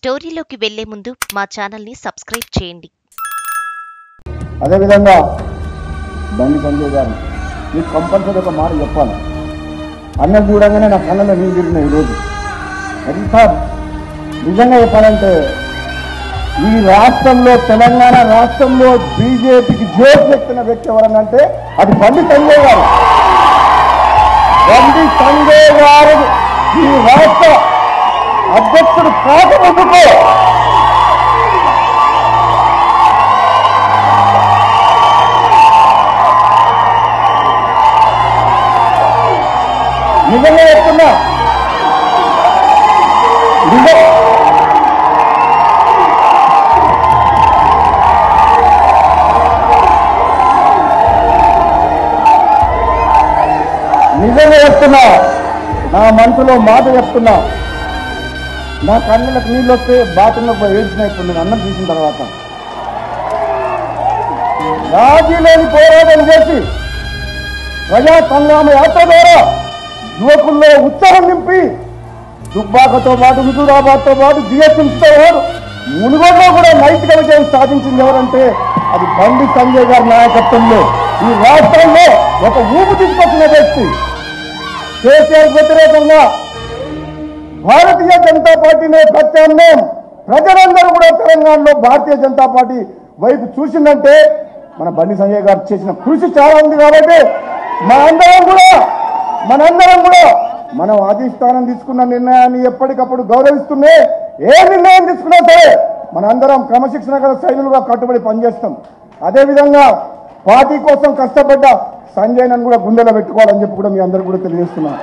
స్టోరీలోకి వెళ్లే ముందు మా ఛానల్ని సబ్స్క్రైబ్ చేయండి అదేవిధంగా బండి సంజయ్ గారు మీకు కంపల్సరీ ఒక మాట చెప్పాలి అన్న చూడంగానే నా కళ్ళలో నీళ్ళు తిరిగినాయి ఈరోజు ఎంత నిజంగా చెప్పాలంటే ఈ రాష్ట్రంలో తెలంగాణ రాష్ట్రంలో బీజేపీకి జోక్ ఎక్కిన వ్యక్తి ఎవరనంటే అది బండి సంజయ్ గారు బండి సంజయ్ గారు ఈ రాష్ట్ర అధ్యక్షుడు కాకముందుకు నిజంగా చెప్తున్నా నిజం నిజంగా చెప్తున్నా నా మనసులో మాట చెప్తున్నా నా కళ్ళకి నీళ్ళు వస్తే బాత్రూంలో పోయి ఏడ్చిన ఇప్పుడు నేను అన్నం తీసిన తర్వాత రాజీ లేని పోరాటం చేసి ప్రజా సంగ్రామ యాత్ర ద్వారా యువకుల్లో ఉత్సాహం నింపి దుబ్బాకతో పాటు హుజూరాబాద్తో పాటు జిఎస్ఎంసీతో పాటు మునుగోడులో కూడా నైతిక విజయం సాధించింది ఎవరంటే అది బండి సంజయ్ గారి నాయకత్వంలో ఈ రాష్ట్రంలో ఒక ఊపు తీసుకొచ్చిన వ్యక్తి కేసీఆర్ వ్యతిరేకంగా భారతీయ జనతా పార్టీనే ప్రత్యామ్నాయం ప్రజలందరూ కూడా తెలంగాణలో భారతీయ జనతా పార్టీ వైపు చూసిందంటే మన బండి సంజయ్ గారు చేసిన కృషి చాలా ఉంది కాబట్టి మనందరం కూడా మనందరం కూడా మనం అధిష్టానం తీసుకున్న నిర్ణయాన్ని ఎప్పటికప్పుడు గౌరవిస్తూనే ఏ నిర్ణయం తీసుకున్నా సరే మనందరం క్రమశిక్షణ గల శైలులుగా కట్టుబడి పనిచేస్తాం అదేవిధంగా పార్టీ కోసం కష్టపడ్డ సంజయ్ నన్ను కూడా గుండెలో పెట్టుకోవాలని చెప్పి కూడా మీ అందరూ కూడా తెలియజేస్తున్నాను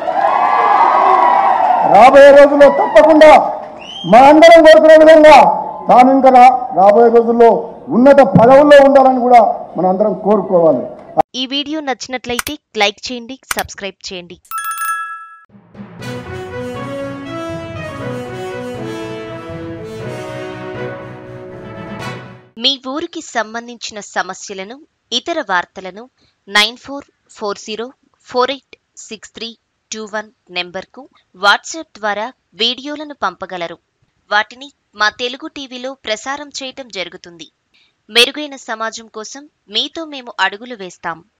రాబోయే రోజుల్లో తప్పకుండా మా అందరం కోరుకునే విధంగా తాను ఇంకా రా- రాబోయే రోజుల్లో ఉన్నత పదవుల్లో ఉండాలని కూడా మన అందరం కోరుకోవాలి ఈ వీడియో నచ్చినట్లయితే లైక్ చేయండి సబ్స్క్రైబ్ చేయండి మీ ఊరికి సంబంధించిన సమస్యలను ఇతర వార్తలను nine four four zero four eight six three two one నెంబర్కు వాట్సాప్ ద్వారా వీడియోలను పంపగలరు వాటిని మా తెలుగు టీవీలో ప్రసారం చేయటం జరుగుతుంది మెరుగైన సమాజం కోసం మీతో మేము అడుగులు వేస్తాం